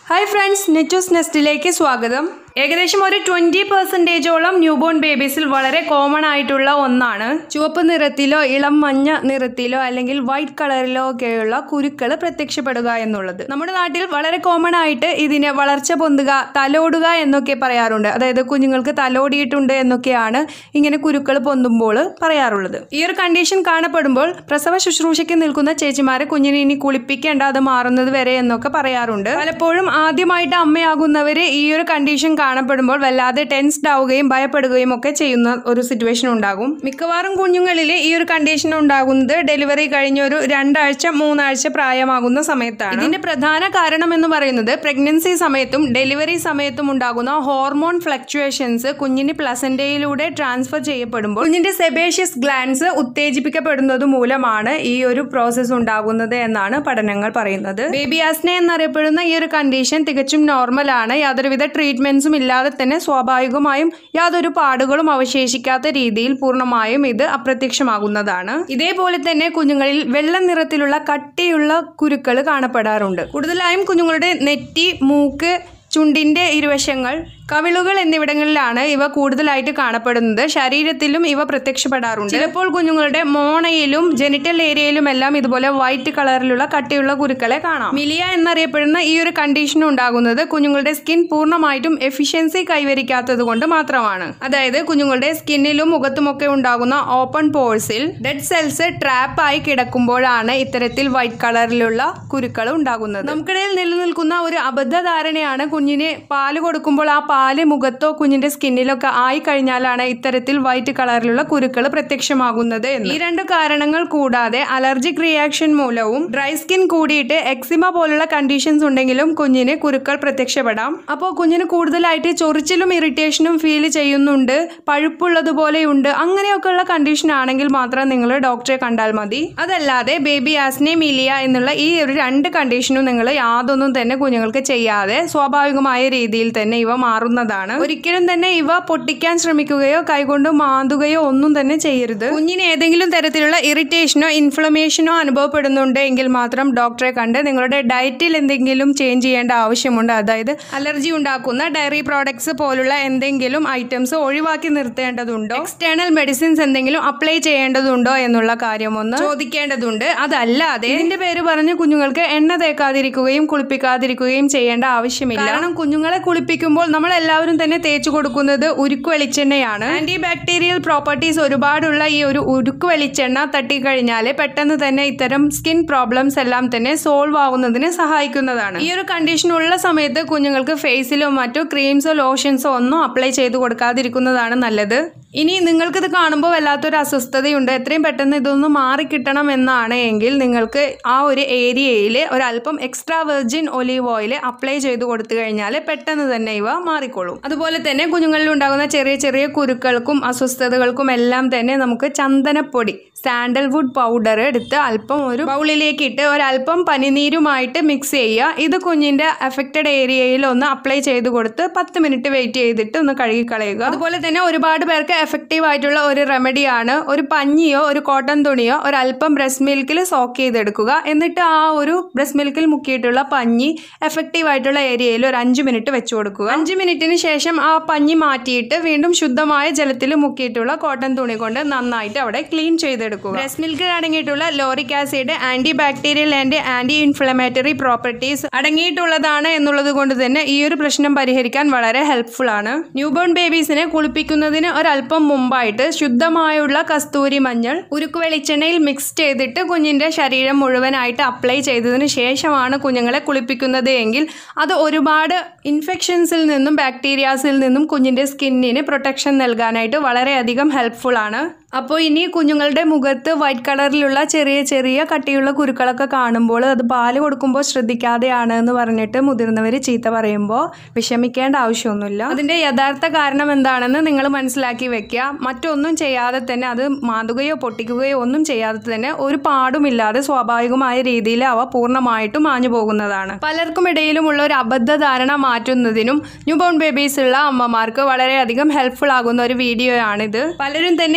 hi friends നെറ്റൂസ് നെസ്റ്റിലേക്ക് സ്വാഗതം ഏകദേശം ഒരു ട്വൻറ്റി പെർസെൻറ്റേജോളം ന്യൂബോൺ ബേബീസിൽ വളരെ കോമൺ ആയിട്ടുള്ള ഒന്നാണ് ചുവപ്പ് നിറത്തിലോ ഇളം മഞ്ഞ നിറത്തിലോ അല്ലെങ്കിൽ വൈറ്റ് കളറിലോ ഒക്കെയുള്ള കുരുക്കൾ പ്രത്യക്ഷപ്പെടുക എന്നുള്ളത് നമ്മുടെ നാട്ടിൽ വളരെ കോമൺ ആയിട്ട് ഇതിനെ വളർച്ച പൊന്തുക തലോടുക എന്നൊക്കെ പറയാറുണ്ട് അതായത് കുഞ്ഞുങ്ങൾക്ക് തലോടിയിട്ടുണ്ട് എന്നൊക്കെയാണ് ഇങ്ങനെ കുരുക്കൾ പൊന്തുമ്പോൾ പറയാറുള്ളത് ഈ ഒരു കണ്ടീഷൻ കാണപ്പെടുമ്പോൾ പ്രസവ ശുശ്രൂഷയ്ക്ക് നിൽക്കുന്ന ചേച്ചിമാരെ കുഞ്ഞിനെ ഇനി കുളിപ്പിക്കേണ്ട അത് മാറുന്നത് വരെ എന്നൊക്കെ പറയാറുണ്ട് പലപ്പോഴും ആദ്യമായിട്ട് അമ്മയാകുന്നവര് ഈ ഒരു കണ്ടീഷൻ കാണപ്പെടുമ്പോൾ വല്ലാതെ ടെൻസ്ഡ് ആവുകയും ഭയപ്പെടുകയും ഒക്കെ ചെയ്യുന്ന ഒരു സിറ്റുവേഷൻ ഉണ്ടാകും മിക്കവാറും കുഞ്ഞുങ്ങളിൽ ഈ ഒരു കണ്ടീഷൻ ഉണ്ടാകുന്നത് ഡെലിവറി കഴിഞ്ഞ ഒരു രണ്ടാഴ്ച മൂന്നാഴ്ച പ്രായമാകുന്ന സമയത്താണ് ഇതിന്റെ പ്രധാന കാരണം എന്ന് പറയുന്നത് പ്രഗ്നൻസി സമയത്തും ഡെലിവറി സമയത്തും ഉണ്ടാകുന്ന ഹോർമോൺ ഫ്ലക്ച്വേഷൻസ് കുഞ്ഞിന് പ്ലസന്റയിലൂടെ ട്രാൻസ്ഫർ ചെയ്യപ്പെടുമ്പോൾ കുഞ്ഞിന്റെ സെബേഷ്യസ് ഗ്ലാൻസ് ഉത്തേജിപ്പിക്കപ്പെടുന്നത് മൂലമാണ് ഈ ഒരു പ്രോസസ്സ് ഉണ്ടാകുന്നത് എന്നാണ് പഠനങ്ങൾ പറയുന്നത് ബേബി ആസ്നെ എന്നറിയപ്പെടുന്ന ഈ ഒരു കണ്ടീഷൻ തികച്ചും നോർമൽ ആണ് യാതൊരുവിധ ട്രീറ്റ്മെന്റ്സും ഇല്ലാതെ തന്നെ സ്വാഭാവികമായും യാതൊരു പാടുകളും അവശേഷിക്കാത്ത രീതിയിൽ പൂർണ്ണമായും ഇത് അപ്രത്യക്ഷമാകുന്നതാണ് ഇതേപോലെ തന്നെ കുഞ്ഞുങ്ങളിൽ വെള്ള നിറത്തിലുള്ള കട്ടിയുള്ള കുരുക്കൾ കാണപ്പെടാറുണ്ട് കൂടുതലായും കുഞ്ഞുങ്ങളുടെ നെറ്റി മൂക്ക് ചുണ്ടിന്റെ ഇരുവശങ്ങൾ കവിളുകൾ എന്നിവിടങ്ങളിലാണ് ഇവ കൂടുതലായിട്ട് കാണപ്പെടുന്നത് ശരീരത്തിലും ഇവ പ്രത്യക്ഷപ്പെടാറുണ്ട് ചിലപ്പോൾ കുഞ്ഞുങ്ങളുടെ മോണയിലും ജെനിറ്റൽ ഏരിയയിലും എല്ലാം ഇതുപോലെ വൈറ്റ് കളറിലുള്ള കട്ടിയുള്ള കുരുക്കളെ കാണാം മിലിയ എന്നറിയപ്പെടുന്ന ഈ ഒരു കണ്ടീഷൻ ഉണ്ടാകുന്നത് കുഞ്ഞുങ്ങളുടെ സ്കിൻ പൂർണ്ണമായിട്ടും എഫിഷ്യൻസി കൈവരിക്കാത്തത് കൊണ്ട് മാത്രമാണ് അതായത് കുഞ്ഞുങ്ങളുടെ സ്കിന്നിലും മുഖത്തുമൊക്കെ ഉണ്ടാകുന്ന ഓപ്പൺ പോഴ്സിൽ ഡെഡ് സെൽസ് ട്രാപ്പ് ആയി കിടക്കുമ്പോഴാണ് ഇത്തരത്തിൽ വൈറ്റ് കളറിലുള്ള കുരുക്കൾ ഉണ്ടാകുന്നത് നമുക്കിടയിൽ നിലനിൽക്കുന്ന ഒരു അബദ്ധധാരണയാണ് കുഞ്ഞിന് പാല് കൊടുക്കുമ്പോൾ ആ പാല് മുഖത്തോ കുഞ്ഞിന്റെ സ്കിന്നിലൊക്കെ ആയി കഴിഞ്ഞാലാണ് ഇത്തരത്തിൽ വൈറ്റ് കളറിലുള്ള കുരുക്കൾ പ്രത്യക്ഷമാകുന്നത് എന്ന് ഈ രണ്ട് കാരണങ്ങൾ കൂടാതെ അലർജിക് റിയാക്ഷൻ മൂലവും ഡ്രൈ സ്കിൻ കൂടിയിട്ട് എക്സിമ പോലുള്ള കണ്ടീഷൻസ് ഉണ്ടെങ്കിലും കുഞ്ഞിന് കുരുക്കൾ പ്രത്യക്ഷപ്പെടാം അപ്പോൾ കുഞ്ഞിന് കൂടുതലായിട്ട് ചൊറിച്ചിലും ഇറിറ്റേഷനും ഫീൽ ചെയ്യുന്നുണ്ട് പഴുപ്പുള്ളതുപോലെയുണ്ട് അങ്ങനെയൊക്കെയുള്ള കണ്ടീഷൻ ആണെങ്കിൽ മാത്രം നിങ്ങൾ ഡോക്ടറെ കണ്ടാൽ മതി അതല്ലാതെ ബേബി ആസ്നെ മിലിയ എന്നുള്ള ഈ ഒരു രണ്ട് കണ്ടീഷനും നിങ്ങൾ യാതൊന്നും തന്നെ കുഞ്ഞുങ്ങൾക്ക് ചെയ്യാതെ സ്വാഭാവികമായ രീതിയിൽ തന്നെ ഇവ മാറുന്നതാണ് ഒരിക്കലും തന്നെ ഇവ പൊട്ടിക്കാൻ ശ്രമിക്കുകയോ കൈകൊണ്ട് മാന്തുകയോ ഒന്നും തന്നെ ചെയ്യരുത് കുഞ്ഞിന് ഏതെങ്കിലും തരത്തിലുള്ള ഇറിറ്റേഷനോ ഇൻഫ്ലമേഷനോ അനുഭവപ്പെടുന്നുണ്ട് എങ്കിൽ മാത്രം ഡോക്ടറെ കണ്ട് നിങ്ങളുടെ ഡയറ്റിൽ എന്തെങ്കിലും ചേഞ്ച് ചെയ്യേണ്ട ആവശ്യമുണ്ട് അതായത് അലർജി ഉണ്ടാക്കുന്ന ഡയറി പ്രോഡക്ട്സ് പോലുള്ള എന്തെങ്കിലും ഐറ്റംസ് ഒഴിവാക്കി നിർത്തേണ്ടതുണ്ടോ എക്സ്റ്റേണൽ മെഡിസിൻസ് എന്തെങ്കിലും അപ്ലൈ ചെയ്യേണ്ടതുണ്ടോ എന്നുള്ള കാര്യം ഒന്ന് ചോദിക്കേണ്ടതുണ്ട് അതല്ലാതെ ഇതിന്റെ പേര് പറഞ്ഞ് കുഞ്ഞുങ്ങൾക്ക് എണ്ണ തേക്കാതിരിക്കുകയും കുളിപ്പിക്കാതിരിക്കുകയും ചെയ്യേണ്ട ആവശ്യമില്ല കാരണം കുഞ്ഞുങ്ങളെ കുളിപ്പിക്കുമ്പോൾ നമ്മൾ എല്ലാവരും തന്നെ തേച്ചു കൊടുക്കുന്നത് ഉരുക്ക് വെളിച്ചെണ്ണയാണ് ആന്റി ബാക്ടീരിയൽ പ്രോപ്പർട്ടീസ് ഒരുപാടുള്ള ഈ ഒരു ഉരുക്ക് വെളിച്ചെണ്ണ തട്ടിക്കഴിഞ്ഞാൽ പെട്ടെന്ന് തന്നെ ഇത്തരം സ്കിൻ പ്രോബ്ലംസ് എല്ലാം തന്നെ സോൾവ് ആവുന്നതിന് സഹായിക്കുന്നതാണ് ഈ ഒരു കണ്ടീഷൻ ഉള്ള സമയത്ത് കുഞ്ഞുങ്ങൾക്ക് ഫേസിലോ മറ്റോ ക്രീംസോ ലോഷൻസോ ഒന്നും അപ്ലൈ ചെയ്ത് കൊടുക്കാതിരിക്കുന്നതാണ് നല്ലത് ഇനി നിങ്ങൾക്കിത് കാണുമ്പോൾ വല്ലാത്തൊരു അസ്വസ്ഥതയുണ്ട് എത്രയും പെട്ടെന്ന് ഇതൊന്ന് മാറിക്കിട്ടണം എന്നാണ് എങ്കിൽ നിങ്ങൾക്ക് ആ ഒരു ഏരിയയിൽ ഒരല്പം extra virgin olive oil apply ചെയ്ത് കൊടുത്തു കഴിഞ്ഞാൽ പെട്ടെന്ന് തന്നെ ഇവ മാറിക്കൊള്ളും അതുപോലെ തന്നെ കുഞ്ഞുങ്ങളിൽ ഉണ്ടാകുന്ന ചെറിയ ചെറിയ കുരുക്കൾക്കും അസ്വസ്ഥതകൾക്കും എല്ലാം തന്നെ നമുക്ക് ചന്ദനപ്പൊടി സാൻഡൽവുഡ് പൗഡർ എടുത്ത് അല്പം ഒരു ബൗളിലേക്ക് ഇട്ട് ഒരല്പം പനിനീരുമായിട്ട് മിക്സ് ചെയ്യുക ഇത് കുഞ്ഞിന്റെ അഫക്റ്റഡ് ഏരിയയിൽ ഒന്ന് അപ്ലൈ ചെയ്ത് കൊടുത്ത് പത്ത് മിനിറ്റ് വെയിറ്റ് ചെയ്തിട്ട് ഒന്ന് കഴുകി കളയുക അതുപോലെ തന്നെ ഒരുപാട് പേർക്ക് എഫക്റ്റീവ് ആയിട്ടുള്ള ഒരു റെമഡിയാണ് ഒരു പഞ്ഞിയോ ഒരു കോട്ടൺ തുണിയോ ഒരല്പം ബ്രസ്റ്റ് മിൽക്കിൽ സോക്ക് ചെയ്തെടുക്കുക എന്നിട്ട് ആ ഒരു ബ്രസ്റ്റ് മിൽക്കിൽ മുക്കിയിട്ടുള്ള പഞ്ഞി എഫക്റ്റീവ് ആയിട്ടുള്ള ഏരിയയിൽ ഒരു അഞ്ച് മിനിറ്റ് വെച്ച് കൊടുക്കുക അഞ്ച് മിനിറ്റിന് ശേഷം ആ പഞ്ഞി മാറ്റിയിട്ട് വീണ്ടും ശുദ്ധമായ ജലത്തിൽ മുക്കിയിട്ടുള്ള കോട്ടൺ തുണി കൊണ്ട് നന്നായിട്ട് അവിടെ ക്ലീൻ ചെയ്തെടുക്കുക ബ്രസ്റ്റ് മിൽക്കിൽ അടങ്ങിയിട്ടുള്ള lauric acid anti bacterial and anti inflammatory properties അടങ്ങിയിട്ടുള്ളതാണ് എന്നുള്ളത് കൊണ്ട് തന്നെ ഈ ഒരു പ്രശ്നം പരിഹരിക്കാൻ വളരെ ഹെൽപ്ഫുൾ ആണ് ന്യൂബോൺ ബേബീസിനെ കുളിപ്പിക്കുന്നതിന് ഒരല്പം മുമ്പായിട്ട് ശുദ്ധമായുള്ള കസ്തൂരി മഞ്ഞൾ ഉരുക്ക് വെളിച്ചെണ്ണയിൽ മിക്സ് ചെയ്തിട്ട് കുഞ്ഞിന്റെ ശരീരം മുഴുവനായിട്ട് അപ്ലൈ ചെയ്തതിന് ശേഷമാണ് കുഞ്ഞുങ്ങളെ കുളിപ്പിക്കുന്നത് എങ്കിൽ അത് ഒരുപാട് ഇൻഫെക്ഷൻസിൽ നിന്നും ബാക്ടീരിയാസിൽ നിന്നും കുഞ്ഞിന്റെ സ്കിന്നിന് പ്രൊട്ടക്ഷൻ നൽകാനായിട്ട് വളരെയധികം ഹെൽപ്ഫുൾ ആണ് അപ്പോൾ ഇനി കുഞ്ഞുങ്ങളുടെ മുഖത്ത് വൈറ്റ് കളറിലുള്ള ചെറിയ ചെറിയ കട്ടിയുള്ള കുരുക്കളൊക്കെ കാണുമ്പോൾ അത് പാല് കൊടുക്കുമ്പോൾ ശ്രദ്ധിക്കാതെയാണ് എന്ന് പറഞ്ഞിട്ട് മുതിർന്നവർ ചീത്ത പറയുമ്പോൾ വിഷമിക്കേണ്ട ആവശ്യമൊന്നുമില്ല അതിൻ്റെ യഥാർത്ഥ കാരണം എന്താണെന്ന് നിങ്ങൾ മനസ്സിലാക്കി വെക്കുക മറ്റൊന്നും ചെയ്യാതെ തന്നെ അത് മാതുകയോ പൊട്ടിക്കുകയോ ഒന്നും ചെയ്യാതെ തന്നെ ഒരു പാടുമില്ലാതെ സ്വാഭാവികമായ രീതിയിൽ അവ പൂർണ്ണമായിട്ടും മാഞ്ഞു പോകുന്നതാണ് പലർക്കും ഇടയിലുമുള്ള ഒരു അബദ്ധധാരണ മാറ്റുന്നതിനും ന്യൂ ബോൺ ബേബീസ് ഉള്ള അമ്മമാർക്ക് വളരെയധികം ഹെൽപ്ഫുൾ ആകുന്ന ഒരു വീഡിയോ ആണിത് പലരും തന്നെ ഈ ഒരു അറിവ്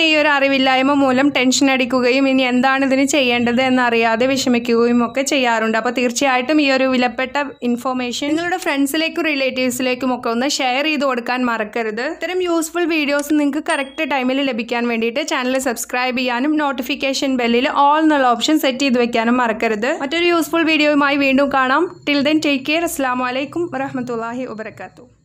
അറിവില്ലായ്മ മൂലം ടെൻഷൻ അടിക്കുകയും ഇനി എന്താണ് ഇതിന് ചെയ്യേണ്ടത് എന്നറിയാതെ വിഷമിക്കുകയും ഒക്കെ ചെയ്യാറുണ്ട് അപ്പോൾ തീർച്ചയായിട്ടും ഈ ഒരു വിലപ്പെട്ട ഇൻഫോർമേഷൻ നിങ്ങളുടെ ഫ്രണ്ട്സിലേക്കും റിലേറ്റീവ്സിലേക്കും ഒക്കെ ഒന്ന് ഷെയർ ചെയ്ത് കൊടുക്കാൻ മറക്കരുത് ഇത്തരം യൂസ്ഫുൾ വീഡിയോസ് നിങ്ങൾക്ക് കറക്റ്റ് ടൈമിൽ ലഭിക്കാൻ വേണ്ടിയിട്ട് ചാനൽ സബ്സ്ക്രൈബ് ചെയ്യാനും നോട്ടിഫിക്കേഷൻ ബെല്ലിൽ ഓൾ എന്നുള്ള ഓപ്ഷൻ സെറ്റ് ചെയ്ത് വെക്കാനും മറക്കരുത് മറ്റൊരു യൂസ്ഫുൾ വീഡിയോയുമായി വീണ്ടും കാണാം ടിൽ ദെൻ ടേക്ക് കെയർ അസ്സാം വലൈക്കും വറഹമത്തല്ലാഹി വബർക്കാത്തു